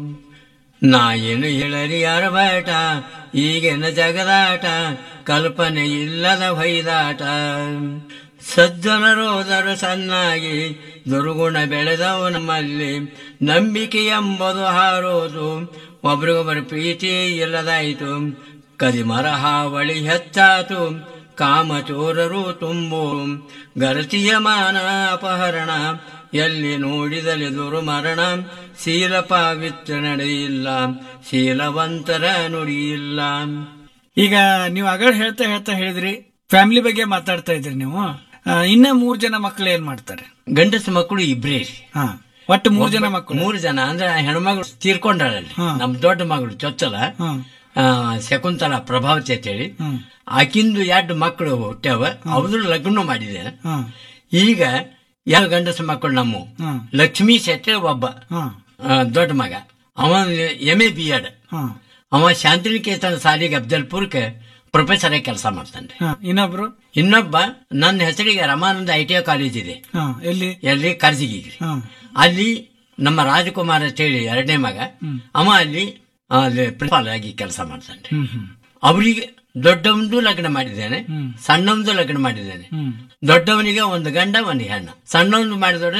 ನಾ ಏನು ಹೇಳಲಿ ಯಾರ ಬಾಟ ಈಗಿನ ಜಗದಾಟ ಕಲ್ಪನೆ ಇಲ್ಲದ ಹೊಯ್ದಾಟ ಸಜ್ಜನರೋದರು ಸಣ್ಣಾಗಿ ದುರ್ಗುಣ ಬೆಳೆದವು ನಮ್ಮಲ್ಲಿ ನಂಬಿಕೆ ಎಂಬುದು ಹಾರೋದು ಒಬ್ರಿಗೊಬ್ಬರು ಪ್ರೀತಿ ಇಲ್ಲದಾಯಿತು ಕದಿಮರ ಹಾವಳಿ ಹೆಚ್ಚಾತು ಕಾಮಚೋರರು ತುಂಬು ಗರತಿಯ ಮಾನ ಅಪಹರಣ ಎಲ್ಲಿ ನೋಡಿದಲ್ಲಿ ದುರ್ಮರಣ ಶೀಲ ಪಾವಿತ್ರ ನಡೆಯಿಲ್ಲ ಶೀಲವಂತರ ನುಡಿಯಿಲ್ಲ ಈಗ ನೀವು ಅಗಳ ಹೇಳ್ತಾ ಹೇಳ್ತಾ ಹೇಳಿದ್ರಿ ಫ್ಯಾಮಿಲಿ ಬಗ್ಗೆ ಮಾತಾಡ್ತಾ ಇದ್ರಿ ನೀವು ಆ, ಇನ್ನ ಮೂರ್ ಜನ ಮಕ್ಕಳು ಏನ್ ಮಾಡ್ತಾರೆ ಗಂಡಸ ಮಕ್ಕಳು ಇಬ್ರೇ ರೀ ಹಾ ಒಟ್ಟು ಮೂರ್ ಜನ ಮಕ್ಕಳು ಮೂರು ಜನ ಅಂದ್ರೆ ಹೆಣ್ಮಗಳು ತೀರ್ಕೊಂಡಾಳಲ್ಲಿ ಹಾ. ನಮ್ ದೊಡ್ಡ ಮಗಳು ಚೊಚ್ಚಲ ಹಾ ಆ, ಶಕುಂತಲ ಪ್ರಭಾವತಿ ಅಂತೇಳಿ ಹ್ಮ್ ಆಕಿಂದು ಎರಡು ಮಕ್ಕಳು ಹುಟ್ಟ್ಯಾವ ಅವ್ರ ಲಗ್ನ ಮಾಡಿದೆ ಹಾ ಈಗ ಯಾವ ಗಂಡಸ ಮಕ್ಕಳು ನಮ್ಮ ಹಾ ಲಕ್ಷ್ಮೀ ಶೆಟ್ಟಿ ಒಬ್ಬ ಹಾ ಆ, ದೊಡ್ಡ ಮಗ ಅವ ಎಂ ಎ ಬಿ ಎಡ್ ಹಾ ಅವ ಶಾಂತಿನಿಕೇತನ ಸಾಲಿಗೆ ಅಫ್ಜಲ್ಪುರ್ಕ್ಕೆ ಪ್ರೊಫೆಸರ್ ಆಗಿ ಕೆಲಸ ಮಾಡ್ತಾನೆ ಹಾ ಇನ್ನೊಬ್ರು ಇನ್ನೊಬ್ಬ ನನ್ನ ಹೆಸರಿಗೆ Ramananda I T I college ಇದೆ ಹಾ ಎಲ್ಲಿ ಎಲ್ಲಿ ಕರ್ಜಿಗಿಗ್ರಿ ಹಾ ಅಲ್ಲಿ ನಮ್ಮ ರಾಜಕುಮಾರ್ ಅಂತ ಹೇಳಿ ಎರಡನೇ ಮಗ ಅವ ಅಲ್ಲಿ ಅಲ್ಲಿ ಪ್ರಿನ್ಸಿಪಾಲ್ ಆಗಿ ಕೆಲಸ ಮಾಡ್ತಾನೆ ಹ್ಮ್ ಹ್ಮ್ ಅವರಿಗೆ ದೊಡ್ಡವನದು ಲಗ್ನ ಮಾಡಿದ್ದೇನೆ ಹ್ಮ್. ಸಣ್ಣವನದು ಲಗ್ನ ಮಾಡಿದ್ದೇನೆ ಹ್ಮ್ ದೊಡ್ಡವನಿಗೆ ಒಂದು ಗಂಡ ಒಂದು ಹೆಣ್ಣು ಸಣ್ಣವನು ಮಾಡಿದೊಡನೆ